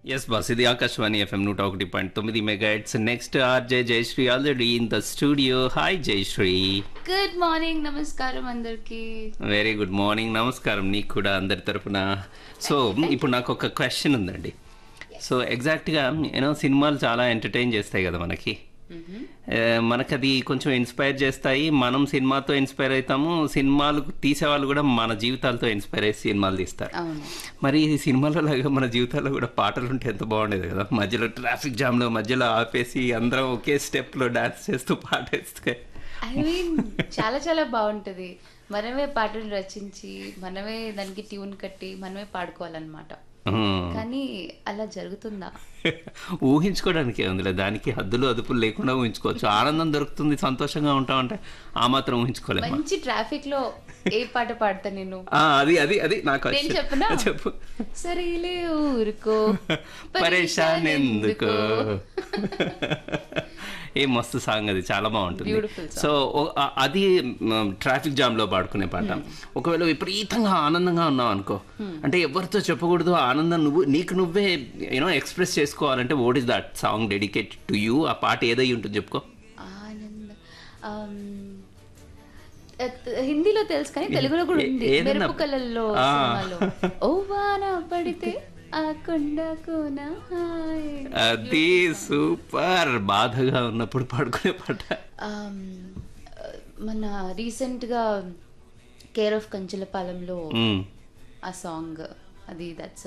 Yes boss ఇది Akashvani FM నూట ఒకటి పాయింట్ తొమ్మిది megahertz next RJ Jayashree already in the studio hi Jayashree good morning నమస్కారం అందరికి వెరీ గుడ్ మార్నింగ్ నమస్కారం నీకు కూడా అందరి తరపున సో ఇప్పుడు నాకు ఒక క్వశ్చన్ ఉందండి సో ఎగ్జాక్ట్గా యూనో సినిమాలు చాలా ఎంటర్టైన్ చేస్తాయి కదా మనకి ఆ, మనకది కొంచెం ఇన్స్పైర్ చేస్తాయి మనం సినిమాతో ఇన్స్పైర్ అవుతాము సినిమాలు తీసేవాళ్ళు కూడా మన జీవితాలతో ఇన్స్పైర్ అయ్యి సినిమాలు తీస్తారు అవును మరి ఈ సినిమాలో లాగా మన జీవితాల్లో కూడా పాటలు ఉంటే ఎంత బాగుండేది కదా మధ్యలో ట్రాఫిక్ జామ్లో మధ్యలో ఆపేసి అందరం ఒకే స్టెప్లో డాన్స్ చేస్తూ పాటేస్తే ఐ మీన్ చాలా చాలా బాగుంటది మనమే పాటలు రచించి మనమే దానికి ట్యూన్ కట్టి మనమే పాడుకోవాలన్నమాట ఉమ్. కానీ అలా జరుగుతుందా ఊహించుకోవడానికి ఉందిలే దానికి హద్దులు అదుపులు లేకుండా ఊహించుకోవచ్చు ఆనందం దొరుకుతుంది సంతోషంగా ఉంటామంటే ఆ మాత్రం ఊహించుకోలేము మంచి ట్రాఫిక్ లో ఏ పాట పాడతా నేను అది అది అది నాకు నేను వచ్చి- చెప్పనా చెప్పు సరేలే ఊరుకో పరేషాన్ ఎందుకు ఏ మస్తు సాంగ్ అది చాలా బాగుంటుంది Beautiful song. సో ఓ- ఆ- అది ట్రాఫిక్ జామ్ లో పాడుకునే పాట ఒకవేళ విపరీతంగా ఆనందంగా ఉన్నావు అనుకో అంటే ఎవరితో చెప్పకూడదు ఆ ఆనందం నువ్వు నీకు నువ్వే యూనో ఎక్స్ప్రెస్ చేసుకోవాలంటే what is that song dedicate to you ఆ పాట ఏదై ఉంటుంది చెప్పుకో ఆనంద ఆమ్, ఎ- హిందీలో తెలుసు కానీ తెలుగులో కూడా ఏ- ఉంది ఏదన్నా- మెరుపు కళల్లో ఆ. సినిమాలో ఓ వాన పడితే ఆ కొండకు నా హాయ్ అది సూపర్ బాధగా ఉన్నప్పుడు పాడుకునే పాట ఆమ్, మన రీసెంట్ గా కేర్ ఆఫ్ కంచెలపాలెంలో మ్. ఆ సాంగ్ అది దట్స్